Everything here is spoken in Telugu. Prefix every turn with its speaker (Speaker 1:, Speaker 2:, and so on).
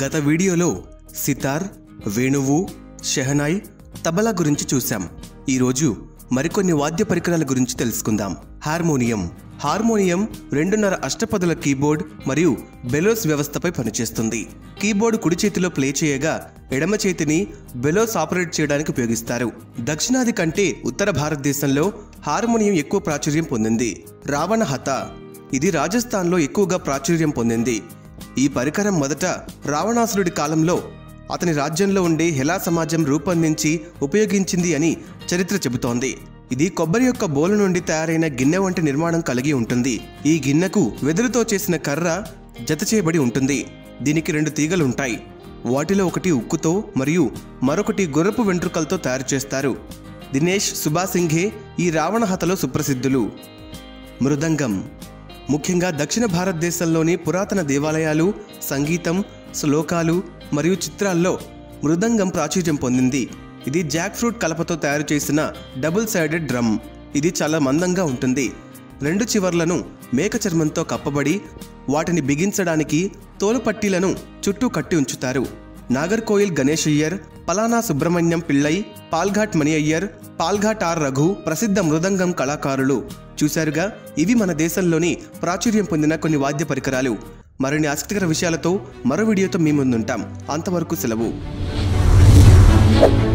Speaker 1: గత వీడియోలో సితార్ వేణువు షెహనాయ్ తబలా గురించి చూశాం ఈరోజు మరికొన్ని వాద్య పరికరాల గురించి తెలుసుకుందాం హార్మోనియం హార్మోనియం రెండున్నర అష్టపదుల కీబోర్డ్ మరియు బెలోస్ వ్యవస్థపై పనిచేస్తుంది కీబోర్డ్ కుడి చేతిలో ప్లే చేయగా ఎడమ చేతిని బెలోస్ ఆపరేట్ చేయడానికి ఉపయోగిస్తారు దక్షిణాది కంటే ఉత్తర భారతదేశంలో హార్మోనియం ఎక్కువ ప్రాచుర్యం పొందింది రావణ హత ఇది రాజస్థాన్లో ఎక్కువగా ప్రాచుర్యం పొందింది ఈ పరికరం మొదట రావణాసురుడి కాలంలో అతని రాజ్యంలో ఉండే హెలా సమాజం రూపొందించి ఉపయోగించింది అని చరిత్ర చెబుతోంది ఇది కొబ్బరి యొక్క బోలు నుండి తయారైన గిన్నె వంటి నిర్మాణం కలిగి ఉంటుంది ఈ గిన్నెకు వెదురుతో చేసిన కర్ర జత చేయబడి ఉంటుంది దీనికి రెండు తీగలుంటాయి వాటిలో ఒకటి ఉక్కుతో మరియు మరొకటి గుర్రపు వెంట్రుకలతో తయారు చేస్తారు దినేష్ సుభాసింఘే ఈ రావణ హతలో సుప్రసిద్ధులు మృదంగం ముఖ్యంగా దక్షిణ భారతదేశంలోని పురాతన దేవాలయాలు సంగీతం శ్లోకాలు మరియు చిత్రాల్లో మృదంగం ప్రాచుర్యం పొందింది ఇది జాక్ ఫ్రూట్ కలపతో తయారు చేసిన డబుల్ సైడెడ్ డ్రమ్ ఇది చాలా మందంగా ఉంటుంది రెండు చివర్లను మేక చర్మంతో కప్పబడి వాటిని బిగించడానికి తోలు పట్టీలను చుట్టూ కట్టి ఉంచుతారు నాగర్కోయిల్ గణేష్ అయ్యర్ పలానా సుబ్రహ్మణ్యం పిళ్ళై పాల్ఘాట్ మణి అయ్యర్ పాల్ఘాట్ ఆర్ రఘు ప్రసిద్ధ మృదంగం కళాకారులు చూశారుగా ఇవి మన దేశంలోని ప్రాచుర్యం పొందిన కొన్ని వాద్య పరికరాలు మరిన్ని ఆసక్తికర విషయాలతో మరో వీడియోతో మీ ముందుంటాం అంతవరకు సెలవు